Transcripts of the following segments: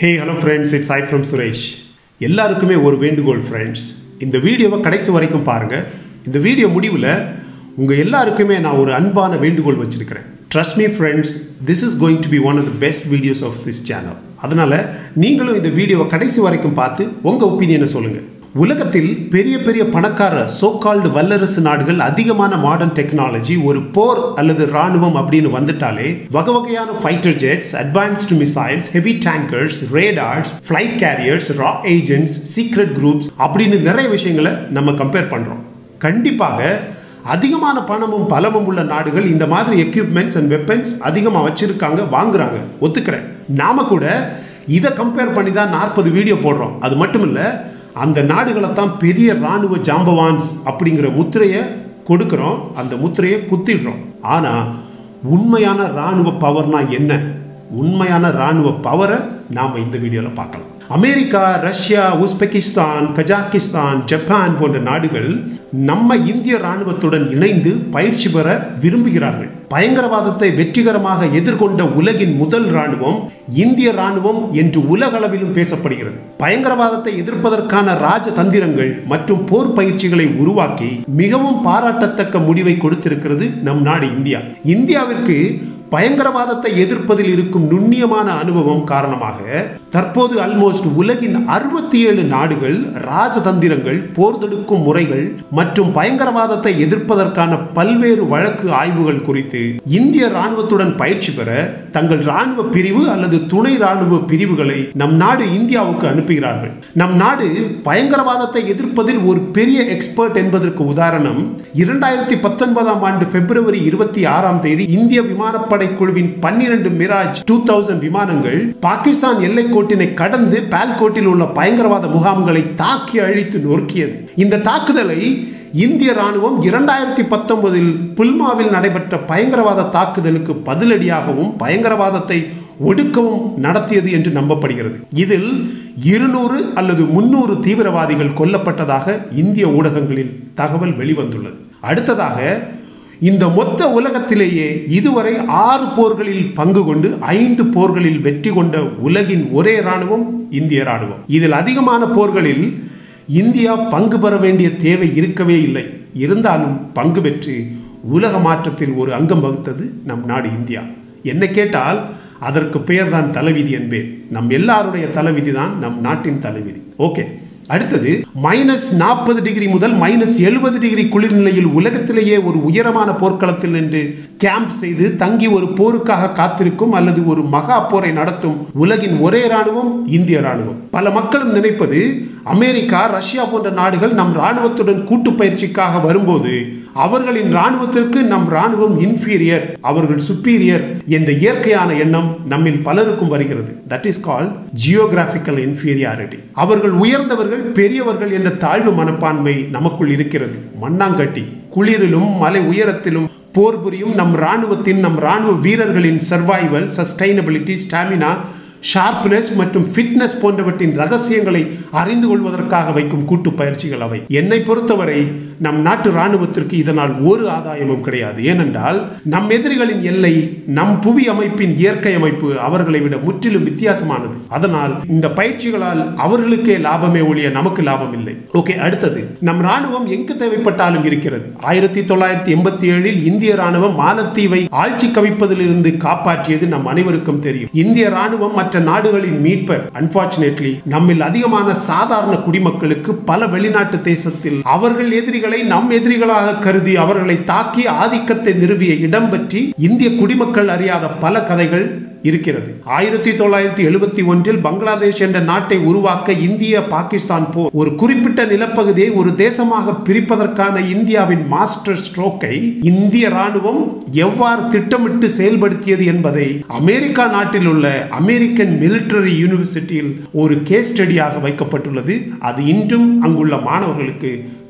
Hey hello friends it's I from Suresh எல்லாருக்குமே ஒரு வேண்டுகோள் ஃப்ரெண்ட்ஸ் இந்த வீடியோவை கடைசி வரைக்கும் பாருங்கள் இந்த வீடியோ முடிவில் உங்கள் எல்லாருக்குமே நான் ஒரு அன்பான வேண்டுகோள் வச்சுருக்கிறேன் trust me friends this is going to be one of the best videos of this channel அதனால் நீங்களும் இந்த வீடியோவை கடைசி வரைக்கும் பார்த்து உங்கள் ஒப்பீனியனை சொல்லுங்கள் உலகத்தில் பெரிய பெரிய பணக்கார சோகால்டு வல்லரசு நாடுகள் அதிகமான மாடர்ன் டெக்னாலஜி ஒரு போர் அல்லது ராணுவம் அப்படின்னு வந்துட்டாலே வகை வகையான fighter jets advanced missiles heavy tankers radars flight carriers ரா ஏஜென்ட்ஸ் சீக்ரெட் குரூப்ஸ் அப்படின்னு நிறைய விஷயங்களை நம்ம கம்பேர் பண்ணுறோம் கண்டிப்பாக அதிகமான பணமும் பலமும் உள்ள நாடுகள் இந்த மாதிரி எக்யூப்மெண்ட்ஸ் அண்ட் வெப்பன்ஸ் அதிகமாக வச்சிருக்காங்க வாங்குறாங்க ஒத்துக்கிறேன் நாம கூட இதை கம்பேர் பண்ணி தான் நாற்பது வீடியோ போடுறோம் அது மட்டும் இல்லை அந்த நாடுகளை தான் பெரிய இராணுவ ஜாம்பவான்ஸ் அப்படிங்கிற முத்திரையை கொடுக்குறோம் அந்த முத்திரையை குத்திடுறோம் ஆனால் உண்மையான இராணுவ பவர்னா என்ன உண்மையான இராணுவ பவரை நாம் இந்த வீடியோவில் பார்க்கலாம் America Russia Uzbekistan Kazakhstan Japan போன்ற நாடுகள் நம்ம இந்திய ராணுவத்துடன் இணைந்து பயிற்சி பெற விரும்புகிறார்கள் பயங்கரவாதத்தை வெற்றிகரமாக எதிர்கொண்ட உலகின் முதல் ராணுவம் இந்திய ராணுவம் என்று உலகளவிலும் பேசப்படுகிறது பயங்கரவாதத்தை எதிர்ப்பதற்கான ராஜதந்திரங்கள் மற்றும் போர் பயிற்சிகளை உருவாக்கி மிகவும் பாராட்டத்தக்க முடிவை கொடுத்திருக்கிறது நம் நாடு இந்தியா இந்தியாவிற்கு பயங்கரவாதத்தை எதிர்ப்பதில் இருக்கும் நுண்ணியமான அனுபவம் காரணமாக தற்போது அல்மோஸ்ட் உலகின் அறுபத்தி ஏழு நாடுகள் ராஜதந்திரங்கள் போர் தொடுக்கும் முறைகள் மற்றும் பயங்கரவாதத்தை எதிர்ப்பதற்கான பல்வேறு வழக்கு ஆய்வுகள் குறித்து இந்திய ராணுவத்துடன் பயிற்சி பெற தங்கள் ராணுவ பிரிவு அல்லது துணை ராணுவ பிரிவுகளை நம் நாடு இந்தியாவுக்கு அனுப்புகிறார்கள் நம் நாடு பயங்கரவாதத்தை எதிர்ப்பதில் ஒரு பெரிய எக்ஸ்பர்ட் என்பதற்கு உதாரணம் இரண்டாயிரத்தி பத்தொன்பதாம் ஆண்டு பிப்ரவரி இருபத்தி ஆறாம் தேதி இந்திய விமானப்படை குழுவின் பன்னிரண்டு மிராஜ் டூ தௌசண்ட் விமானங்கள் பாகிஸ்தான் எல்லை கோட்டினை கடந்து பால்கோட்டில் உள்ள பயங்கரவாத முகாம்களை தாக்கி அழித்து நொறுக்கியது இந்த தாக்குதலை இந்திய ராணுவம் இரண்டாயிரத்தி பத்தொன்பதில் புல்மாவில் நடைபெற்ற பயங்கரவாத தாக்குதலுக்கு பதிலடியாகவும் பயங்கரவாதத்தை ஒடுக்கவும் நடத்தியது என்று நம்பப்படுகிறது இதில் இருநூறு அல்லது முன்னூறு தீவிரவாதிகள் கொல்லப்பட்டதாக இந்திய ஊடகங்களில் தகவல் வெளிவந்துள்ளது அடுத்ததாக இந்த மொத்த உலகத்திலேயே இதுவரை ஆறு போர்களில் பங்கு கொண்டு ஐந்து போர்களில் வெற்றி கொண்ட உலகின் ஒரே இராணுவம் இந்திய இராணுவம் இதில் அதிகமான போர்களில் இந்தியா பங்கு பெற வேண்டிய தேவை இருக்கவே இல்லை இருந்தாலும் பங்கு பெற்று உலக மாற்றத்தில் ஒரு அங்கம் வகுத்தது நம் நாடு இந்தியா என்ன கேட்டால் அதற்கு பெயர் தான் தலைவிதி என்பேன் நம் எல்லாருடைய தலைவிதி தான் நம் நாட்டின் தலைவிதி ஓகே அடுத்தது மைனஸ் நாற்பது டிகிரி முதல் மைனஸ் எழுபது டிகிரி குளிர்நிலையில் உலகத்திலேயே ஒரு உயரமான போர்க்களத்தில் நின்று கேம்ப் செய்து தங்கி ஒரு போருக்காக காத்திருக்கும் அல்லது ஒரு மகா போரை நடத்தும் உலகின் ஒரே ராணுவம் இந்திய ராணுவம் பல மக்களும் நினைப்பது அமெரிக்கா ரஷ்யா போன்ற நாடுகள் நம் ராணுவத்துடன் கூட்டு பயிற்சிக்காக வரும்போது அவர்களின் ராணுவத்திற்கு நம் ராணுவம் இன்ஃபீரியர் அவர்கள் சுப்பீரியர் என்ற இயற்கையான எண்ணம் நம்மில் பலருக்கும் வருகிறது that is call geographical inferiority அவர்கள் உயர்ந்தவர்கள் பெரியவர்கள் என்ற தாழ்வு மனப்பான்மை நமக்குள் இருக்கிறது மண்ணாங்கட்டி குளிரிலும் மலை உயரத்திலும் போர் புரியும் நம் ராணுவத்தின் நம் ராணுவ வீரர்களின் சர்வைவல் சஸ்டைனபிலிட்டி ஸ்டாமினா ஷார்ப்னஸ் மற்றும் ஃபிட்னஸ் போன்றவற்றின் ரகசியங்களை அறிந்து கொள்வதற்காக வைக்கும் கூட்டு பயிற்சிகள் அவை என்னை பொறுத்தவரை நம் நாட்டு ராணுவத்திற்கு இதனால் ஒரு ஆதாயமும் கிடையாது ஏனென்றால் நம் எதிரிகளின் எல்லை நம் புவி அமைப்பின் இயற்கை அமைப்பு அவர்களை விட முற்றிலும் வித்தியாசமானது அதனால் இந்த பயிற்சிகளால் அவர்களுக்கே லாபமே ஒழிய நமக்கு லாபம் இல்லை ஓகே அடுத்தது நம் ராணுவம் எங்கு தேவைப்பட்டாலும் இருக்கிறது ஆயிரத்தி தொள்ளாயிரத்தி எண்பத்தி ஏழில் இந்திய ராணுவம் மாலத்தீவை ஆட்சி கவிப்பதிலிருந்து காப்பாற்றியது நம் அனைவருக்கும் தெரியும் இந்திய ராணுவம் மற்ற நாடுகளின் மீட்பர் அன்பார்ச்சுனேட்லி நம்மில் அதிகமான சாதாரண குடிமக்களுக்கு பல வெளிநாட்டு தேசத்தில் அவர்கள் எதிரிகளை நம் எதிரிகளாக கருதி அவர்களை தாக்கி ஆதிக்கத்தை நிறுவிய இடம் பற்றி இந்திய குடிமக்கள் அறியாத பல கதைகள் இருக்கிறது ஆயிரத்தி தொள்ளாயிரத்தி எழுபத்தி ஒன்றில் பங்களாதேஷ் என்ற நாட்டை உருவாக்க இந்திய பாகிஸ்தான் போர் ஒரு குறிப்பிட்ட நிலப்பகுதியை ஒரு தேசமாக பிரிப்பதற்கான இந்தியாவின் மாஸ்டர் ஸ்ட்ரோக்கை இந்திய ராணுவம் எவ்வாறு திட்டமிட்டு செயல்படுத்தியது என்பதை அமெரிக்கா நாட்டில் உள்ள அமெரிக்கன் மிலிட்டரி யூனிவர்சிட்டியில் ஒரு கேஸ் ஸ்டடியாக வைக்கப்பட்டுள்ளது அது இன்றும் அங்குள்ள மாணவர்களுக்கு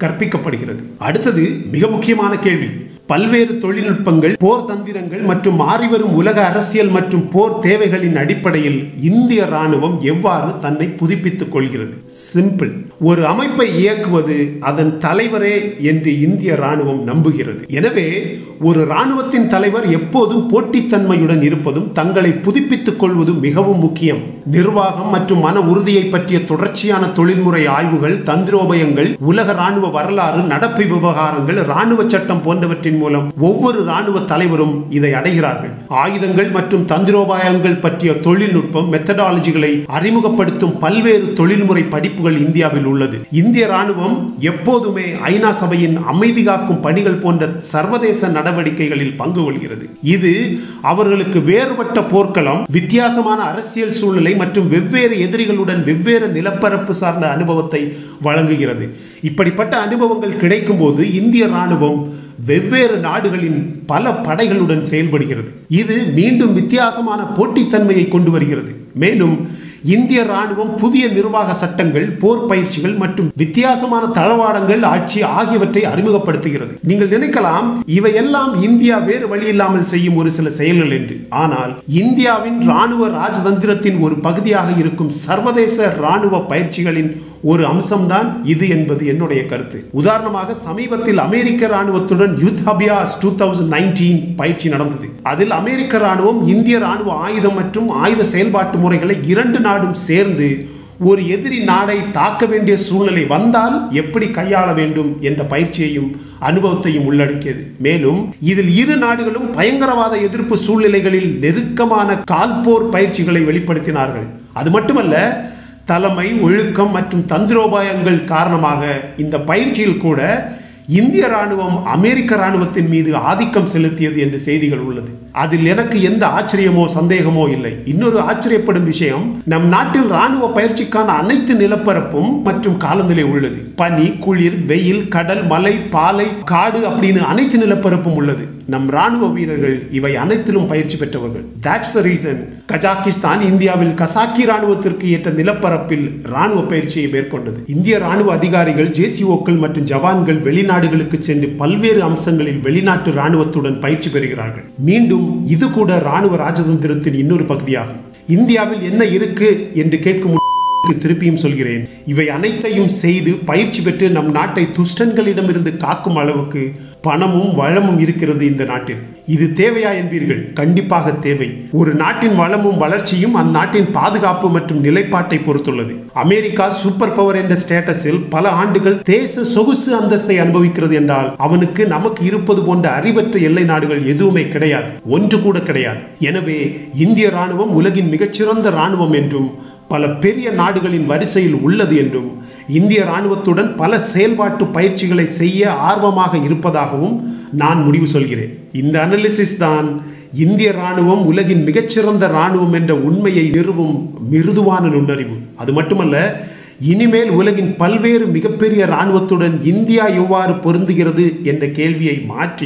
கற்பிக்கப்படுகிறது அடுத்தது மிக முக்கியமான கேள்வி பல்வேறு தொழில்நுட்பங்கள் போர் தந்திரங்கள் மற்றும் மாறிவரும் உலக அரசியல் மற்றும் போர் தேவைகளின் அடிப்படையில் இந்திய ராணுவம் எவ்வாறு தன்னை புதுப்பித்துக் கொள்கிறது சிம்பிள் ஒரு அமைப்பை இயக்குவது அதன் தலைவரே என்று இந்திய ராணுவம் நம்புகிறது எனவே ஒரு ராணுவத்தின் தலைவர் எப்போதும் போட்டித்தன்மையுடன் இருப்பதும் தங்களை புதுப்பித்துக் கொள்வதும் மிகவும் முக்கியம் நிர்வாகம் மற்றும் மன உறுதியை பற்றிய தொடர்ச்சியான தொழில்முறை ஆய்வுகள் தந்திரோபயங்கள் உலக ராணுவ வரலாறு நடப்பு விவகாரங்கள் ராணுவ சட்டம் போன்றவற்றின் மூலம் ஒவ்வொரு ராணுவ தலைவரும் இதை அடைகிறார்கள் ஆயுதங்கள் மற்றும் தந்திரோபாயங்கள் பற்றிய தொழில்நுட்பம் மெத்தடாலஜிகளை அறிமுகப்படுத்தும் பல்வேறு தொழில்முறை படிப்புகள் இந்தியாவில் உள்ளது இந்திய ராணுவம் எப்போதுமே ஐநா சபையின் அமைதி காக்கும் பணிகள் போன்ற சர்வதேச நடவடிக்கைகளில் பங்கு கொள்கிறது இது அவர்களுக்கு வேறுபட்ட போர்க்களம் வித்தியாசமான அரசியல் சூழ்நிலை மற்றும் வெவ்வேறு எதிரிகளுடன் வெவ்வேறு நிலப்பரப்பு சார்ந்த அனுபவத்தை வழங்குகிறது இப்படிப்பட்ட அனுபவங்கள் கிடைக்கும் போது இந்திய ராணுவம் வெவ்வேறு நாடுகளின் பல படைகளுடன் செயல்படுகிறது இது மீண்டும் வித்தியாசமான போட்டித்தன்மையை கொண்டு வருகிறது மேலும் இந்திய ராணுவம் புதிய நிர்வாக சட்டங்கள் போர் பயிற்சிகள் மற்றும் வித்தியாசமான தளவாடங்கள் ஆட்சி ஆகியவற்றை அறிமுகப்படுத்துகிறது நீங்கள் நினைக்கலாம் இவையெல்லாம் இந்தியா வேறு வழி இல்லாமல் செய்யும் ஒரு சில செயல்கள் என்று ஆனால் இந்தியாவின் ராணுவ ராஜதந்திரத்தின் ஒரு பகுதியாக இருக்கும் சர்வதேச ராணுவ பயிற்சிகளின் ஒரு அம்சம்தான் இது என்பது என்னுடைய கருத்து உதாரணமாக சமீபத்தில் அமெரிக்க ராணுவத்துடன் Yudh Abhyas two thousand nineteen பயிற்சி நடந்தது அதில் அமெரிக்க ராணுவம் இந்திய ராணுவ ஆயுதம் மற்றும் ஆயுத செயல்பாட்டு முறைகளை இரண்டு நாடும் சேர்ந்து ஒரு எதிரி நாடை தாக்க வேண்டிய சூழ்நிலை வந்தால் எப்படி கையாள வேண்டும் என்ற பயிற்சியையும் அனுபவத்தையும் உள்ளடக்கியது மேலும் இதில் இரு நாடுகளும் பயங்கரவாத எதிர்ப்பு சூழ்நிலைகளில் நெருக்கமான கால்போர் பயிற்சிகளை வெளிப்படுத்தினார்கள் அது மட்டுமல்ல தலைமை ஒழுக்கம் மற்றும் தந்திரோபாயங்கள் காரணமாக இந்த பயிற்சியில் கூட இந்திய ராணுவம் அமெரிக்க ராணுவத்தின் மீது ஆதிக்கம் செலுத்தியது என்று செய்திகள் உள்ளது அதில் எனக்கு எந்த ஆச்சரியமோ சந்தேகமோ இல்லை இன்னொரு ஆச்சரியப்படும் விஷயம் நம் நாட்டில் ராணுவ பயிற்சிக்கான அனைத்து நிலப்பரப்பும் மற்றும் காலநிலை உள்ளது பனி குளிர் வெயில் கடல் மலை பாலை காடு அப்படின்னு அனைத்து நிலப்பரப்பும் உள்ளது நம் ராணுவ வீரர்கள் இவை அனைத்திலும் பயிற்சி பெற்றவர்கள் தட்ஸ் த ரீசன் கஜாகிஸ்தான் இந்தியாவில் கசாக்கி ராணுவத்திற்கு ஏற்ற நிலப்பரப்பில் ராணுவ பயிற்சியை மேற்கொண்டது இந்திய ராணுவ அதிகாரிகள் ஜேசிஓக்கள் மற்றும் ஜவான்கள் வெளிநாடுகளுக்கு சென்று பல்வேறு அம்சங்களில் வெளிநாட்டு ராணுவத்துடன் பயிற்சி பெறுகிறார்கள் மீண்டும் இது கூட ராணுவ ராஜதந்திரத்தின் இன்னொரு பகுதியாகும் இந்தியாவில் என்ன இருக்கு என்று கேட்கும் திருப்பியும் சொல்கிறேன் இவை அனைத்தையும் செய்து பயிற்சி பெற்று நம் நாட்டை துஷ்டன்களிடமிருந்து காக்கும் அளவுக்கு பணமும் வளமும் இருக்கிறது இந்த நாட்டில் இது தேவையா என்பீர்கள் கண்டிப்பாக தேவை ஒரு நாட்டின் வளமும் வளர்ச்சியும் அந்நாட்டின் பாதுகாப்பு மற்றும் நிலைப்பாட்டை பொறுத்துள்ளது அமெரிக்கா சூப்பர் பவர் என்ற ஸ்டேட்டஸில் பல ஆண்டுகள் தேச சொகுசு அந்தஸ்தை அனுபவிக்கிறது என்றால் அவனுக்கு நமக்கு இருப்பது போன்ற அறிவற்ற எல்லை நாடுகள் எதுவுமே கிடையாது ஒன்று கூட கிடையாது எனவே இந்திய ராணுவம் உலகின் மிகச்சிறந்த ராணுவம் என்றும் பல பெரிய நாடுகளின் வரிசையில் உள்ளது என்றும் இந்திய ராணுவத்துடன் பல செயல்பாட்டு பயிற்சிகளை செய்ய ஆர்வமாக இருப்பதாகவும் நான் முடிவு சொல்கிறேன் இந்த அனாலிசிஸ் தான் இந்திய ராணுவம் உலகின் மிகச்சிறந்த ராணுவம் என்ற உண்மையை நிறுவும் மிருதுவான நுண்ணறிவு அது மட்டுமல்ல இனிமேல் உலகின் பல்வேறு மிகப்பெரிய இராணுவத்துடன் இந்தியா எவ்வாறு பொருந்துகிறது என்ற கேள்வியை மாற்றி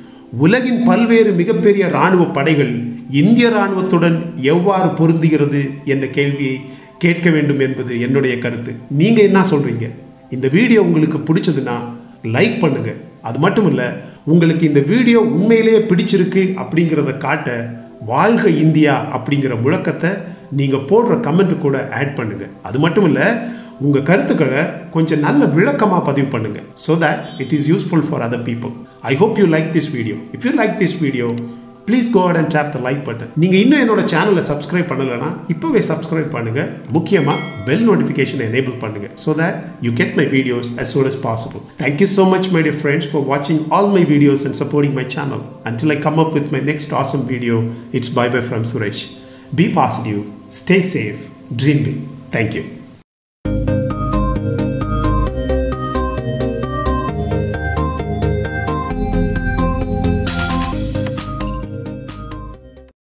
உலகின் பல்வேறு மிகப்பெரிய இராணுவ படைகள் இந்திய இராணுவத்துடன் எவ்வாறு பொருந்துகிறது என்ற கேள்வியை கேட்க வேண்டும் என்பது என்னுடைய கருத்து நீங்கள் என்ன சொல்கிறீங்க இந்த வீடியோ உங்களுக்கு பிடிச்சதுன்னா லைக் பண்ணுங்க அது மட்டும் இல்லை உங்களுக்கு இந்த வீடியோ உண்மையிலேயே பிடிச்சிருக்கு அப்படிங்கிறத காட்ட வாழ்க இந்தியா அப்படிங்கிற முழக்கத்தை நீங்கள் போடுற கமெண்ட் கூட ஆட் பண்ணுங்க அது மட்டும் இல்லை உங்கள் கருத்துக்களை கொஞ்சம் நல்ல விளக்கமாக பதிவு பண்ணுங்க so that it is useful for other people I hope you like this video if you like this video please go and tap the like button நீங்கள் இன்னும் என்னோட சேனலை சப்ஸ்கிரைப் பண்ணலைன்னா இப்போவே சப்ஸ்கிரைப் பண்ணுங்கள் முக்கியமாக பெல் நோட்டிஃபிகேஷனை எனேபிள் பண்ணுங்கள் so that you get my videos as soon as possible. Thank you so much, my dear friends, for watching all my videos and supporting my channel. Until I come up with my next awesome video, it's bye bye from Suresh. Be positive, stay safe, dream big. Thank you.